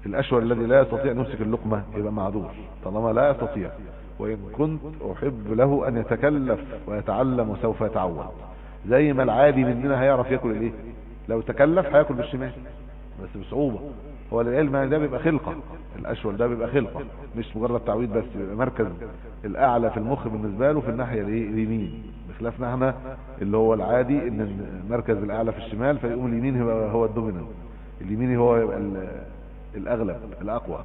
الاشول الذي لا يستطيع ان يمسك اللقمة يبقى معذور طالما لا يستطيع وان كنت احب له ان يتكلف ويتعلم وسوف يتعود زي ما العادي مننا هيعرف ياكل الايه لو تكلف هياكل بالشمال بس بصعوبة هو العلم ده بيبقى خلقة الاشول ده بيبقى خلقة مش مجرد تعويض بس بيبقى مركز الاعلى في المخ بالنسبة له في الناحية الايه اليمين بخلافنا احنا اللي هو العادي ان المركز الاعلى في الشمال فيقوم اليمين هو هو الدومينانت اليمين هو يبقى ال- الاغلب الاقوى